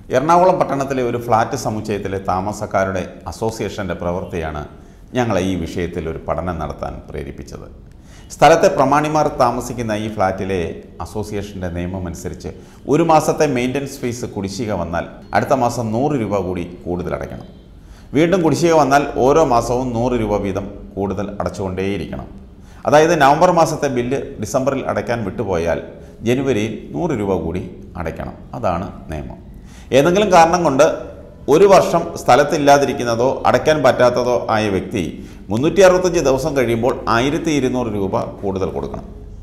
എറണാകുളം പട്ടണത്തിലെ ഒരു ഫ്ലാറ്റ് സമുച്ചയത്തിലെ താമസക്കാരുടെ അസോസിയേഷൻ്റെ പ്രവൃത്തിയാണ് ഞങ്ങളെ ഈ വിഷയത്തിൽ ഒരു പഠനം നടത്താൻ പ്രേരിപ്പിച്ചത് സ്ഥലത്തെ പ്രമാണിമാർ താമസിക്കുന്ന ഈ ഫ്ലാറ്റിലെ അസോസിയേഷൻ്റെ നിയമം അനുസരിച്ച് ഒരു മാസത്തെ മെയിൻ്റനൻസ് ഫീസ് കുടിശ്ശിക വന്നാൽ അടുത്ത മാസം നൂറ് രൂപ കൂടി കൂടുതൽ അടയ്ക്കണം വീണ്ടും കുടിശ്ശിക വന്നാൽ ഓരോ മാസവും നൂറ് രൂപ വീതം കൂടുതൽ അടച്ചുകൊണ്ടേയിരിക്കണം അതായത് നവംബർ മാസത്തെ ബില്ല് ഡിസംബറിൽ അടയ്ക്കാൻ വിട്ടുപോയാൽ ജനുവരിയിൽ നൂറ് രൂപ കൂടി അടയ്ക്കണം അതാണ് നിയമം ഏതെങ്കിലും കാരണം കൊണ്ട് ഒരു വർഷം സ്ഥലത്തില്ലാതിരിക്കുന്നതോ അടയ്ക്കാൻ പറ്റാത്തതോ ആയ വ്യക്തി മുന്നൂറ്റി അറുപത്തഞ്ച് ദിവസം കഴിയുമ്പോൾ ആയിരത്തി ഇരുന്നൂറ് രൂപ കൂടുതൽ കൊടുക്കണം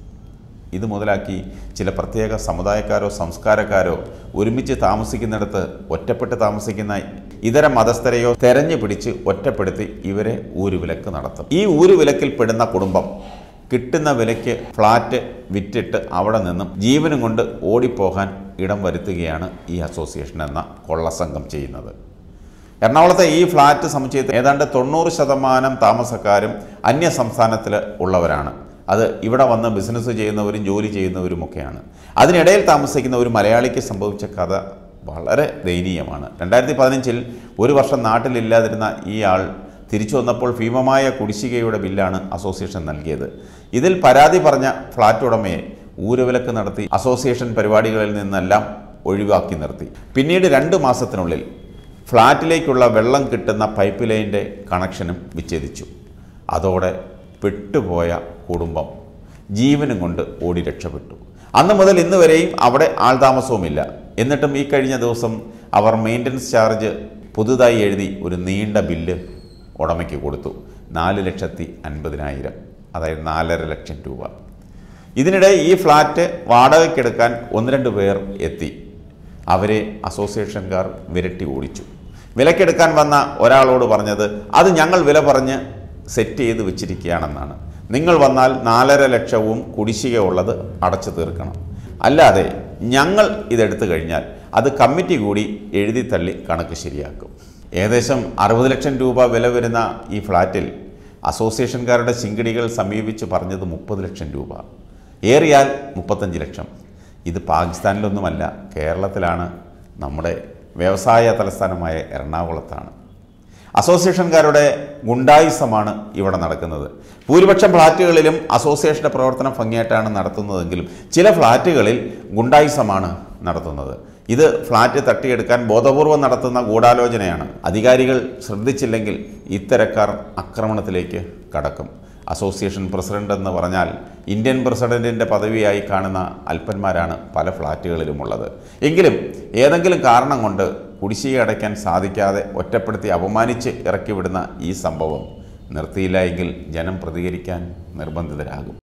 ഇത് മുതലാക്കി ചില പ്രത്യേക സമുദായക്കാരോ സംസ്കാരക്കാരോ ഒരുമിച്ച് താമസിക്കുന്നിടത്ത് ഒറ്റപ്പെട്ട് താമസിക്കുന്ന ഇതര മതസ്ഥരെയോ തെരഞ്ഞു പിടിച്ച് ഒറ്റപ്പെടുത്തി ഇവരെ ഊരുവിലക്ക് നടത്തും ഈ ഊരുവിലക്കിൽ പെടുന്ന കുടുംബം കിട്ടുന്ന വിലയ്ക്ക് ഫ്ലാറ്റ് വിറ്റിട്ട് അവിടെ നിന്നും ജീവനും കൊണ്ട് ഓടിപ്പോകാൻ ഇടം വരുത്തുകയാണ് ഈ അസോസിയേഷൻ എന്ന കൊള്ളസംഘം ചെയ്യുന്നത് എറണാകുളത്തെ ഈ ഫ്ലാറ്റ് സമുച്ചയത്തിൽ ഏതാണ്ട് തൊണ്ണൂറ് ശതമാനം താമസക്കാരും അന്യ സംസ്ഥാനത്തിൽ ഉള്ളവരാണ് അത് ഇവിടെ വന്ന് ബിസിനസ് ചെയ്യുന്നവരും ജോലി ചെയ്യുന്നവരുമൊക്കെയാണ് അതിനിടയിൽ താമസിക്കുന്ന ഒരു മലയാളിക്ക് സംഭവിച്ച കഥ വളരെ ദയനീയമാണ് രണ്ടായിരത്തി പതിനഞ്ചിൽ ഒരു വർഷം നാട്ടിലില്ലാതിരുന്ന ഈ ആൾ തിരിച്ചു വന്നപ്പോൾ ഭീമമായ കുടിശ്ശികയുടെ ബില്ലാണ് അസോസിയേഷൻ നൽകിയത് ഇതിൽ പരാതി പറഞ്ഞ ഫ്ലാറ്റ് ഉടമയെ ഊരവിലക്ക് നടത്തി അസോസിയേഷൻ പരിപാടികളിൽ നിന്നെല്ലാം ഒഴിവാക്കി നിർത്തി പിന്നീട് രണ്ട് മാസത്തിനുള്ളിൽ ഫ്ലാറ്റിലേക്കുള്ള വെള്ളം കിട്ടുന്ന പൈപ്പ് ലൈൻ്റെ കണക്ഷനും വിച്ഛേദിച്ചു അതോടെ പെട്ടുപോയ കുടുംബം ജീവനും കൊണ്ട് ഓടി രക്ഷപ്പെട്ടു അന്ന് മുതൽ ഇന്ന് വരെയും അവിടെ ആൾതാമസവുമില്ല എന്നിട്ടും ഈ കഴിഞ്ഞ ദിവസം അവർ മെയിൻ്റനൻസ് ചാർജ് പുതുതായി എഴുതി ഒരു നീണ്ട ബില്ല് ഉടമയ്ക്ക് കൊടുത്തു നാല് ലക്ഷത്തി അൻപതിനായിരം അതായത് നാലര ലക്ഷം രൂപ ഇതിനിടെ ഈ ഫ്ലാറ്റ് വാടകയ്ക്കെടുക്കാൻ ഒന്ന് രണ്ട് പേർ എത്തി അവരെ അസോസിയേഷൻകാർ വിരട്ടി ഓടിച്ചു വിലക്കെടുക്കാൻ വന്ന ഒരാളോട് പറഞ്ഞത് അത് ഞങ്ങൾ വില പറഞ്ഞ് സെറ്റ് ചെയ്ത് വെച്ചിരിക്കുകയാണെന്നാണ് നിങ്ങൾ വന്നാൽ നാലര ലക്ഷവും കുടിശ്ശിക ഉള്ളത് അടച്ചു തീർക്കണം അല്ലാതെ ഞങ്ങൾ ഇതെടുത്തു കഴിഞ്ഞാൽ അത് കമ്മിറ്റി കൂടി എഴുതി തള്ളി കണക്ക് ശരിയാക്കും ഏകദേശം അറുപത് ലക്ഷം രൂപ വില വരുന്ന ഈ ഫ്ലാറ്റിൽ അസോസിയേഷൻകാരുടെ ചിങ്കിടികൾ സമീപിച്ച് പറഞ്ഞത് മുപ്പത് ലക്ഷം രൂപ ഏറിയാൽ മുപ്പത്തഞ്ച് ലക്ഷം ഇത് പാകിസ്ഥാനിലൊന്നുമല്ല കേരളത്തിലാണ് നമ്മുടെ വ്യവസായ തലസ്ഥാനമായ എറണാകുളത്താണ് അസോസിയേഷൻകാരുടെ ഗുണ്ടായിസമാണ് ഇവിടെ നടക്കുന്നത് ഭൂരിപക്ഷം ഫ്ലാറ്റുകളിലും അസോസിയേഷൻ്റെ പ്രവർത്തനം ഭംഗിയായിട്ടാണ് നടത്തുന്നതെങ്കിലും ചില ഫ്ലാറ്റുകളിൽ ഗുണ്ടായിസമാണ് നടത്തുന്നത് ഇത് ഫ്ലാറ്റ് തട്ടിയെടുക്കാൻ ബോധപൂർവം നടത്തുന്ന ഗൂഢാലോചനയാണ് അധികാരികൾ ശ്രദ്ധിച്ചില്ലെങ്കിൽ ഇത്തരക്കാർ ആക്രമണത്തിലേക്ക് കടക്കും അസോസിയേഷൻ പ്രസിഡന്റ് എന്ന് പറഞ്ഞാൽ ഇന്ത്യൻ പ്രസിഡന്റിൻ്റെ പദവിയായി കാണുന്ന അല്പന്മാരാണ് പല ഫ്ലാറ്റുകളിലുമുള്ളത് എങ്കിലും ഏതെങ്കിലും കാരണം കൊണ്ട് കുടിശ്ശിക അടയ്ക്കാൻ സാധിക്കാതെ ഒറ്റപ്പെടുത്തി അപമാനിച്ച് ഇറക്കിവിടുന്ന ഈ സംഭവം നിർത്തിയില്ല എങ്കിൽ ജനം പ്രതികരിക്കാൻ നിർബന്ധിതരാകും